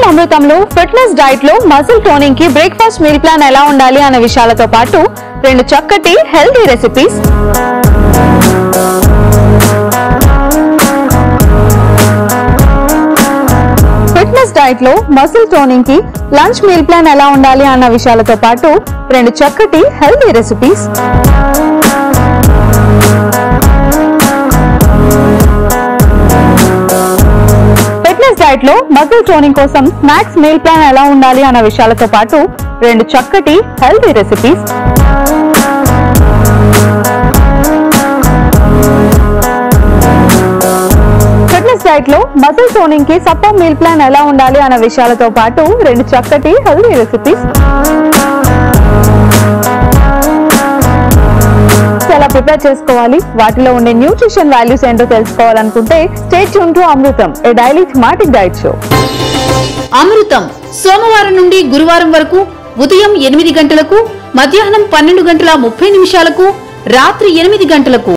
అమృతంలో fitness diet లో muscle toning కి breakfast meal plan ఎలా ఉండాలి అనే విషయాలతో పాటు రెండు చక్కటి హెల్తీ రెసిపీస్ ఫిట్నెస్ డైట్ లో మజిల్ టోనింగ్ కి లంచ్ మీల్ ప్లాన్ ఎలా ఉండాలి అన్న విషయాలతో పాటు రెండు చక్కటి హెల్తీ రెసిపీస్ ఫిట్నెస్ డైట్ లో మజిల్ టోనింగ్ కోసం స్నాక్స్ మీల్ ప్లాన్ ఎలా ఉండాలి అన్న విషయాలతో పాటు రెండు చక్కటి హెల్తీ రెసిపీస్ ఫిట్నెస్ డైట్ లో మజిల్ టోనింగ్ కి సప్పర్ మీల్ ప్లాన్ ఎలా ఉండాలి అన్న విషయాలతో పాటు రెండు చక్కటి హెల్తీ రెసిపీస్ ఎలా ప్రిపేర్ చేసుకోవాలి వాటిలో ఉండే న్యూట్రిషన్ వాల్యూస్ ఏంటో తెలుసుకోవాలనుకుంటే stay tuned to Amrutham a daily thematic diet show Amrutham సోమవారం నుండి గురువారం వరకు ఉదయం ఎనిమిది గంటలకు మధ్యాహ్నం పన్నెండు గంటల ముప్పై నిమిషాలకు రాత్రి ఎనిమిది గంటలకు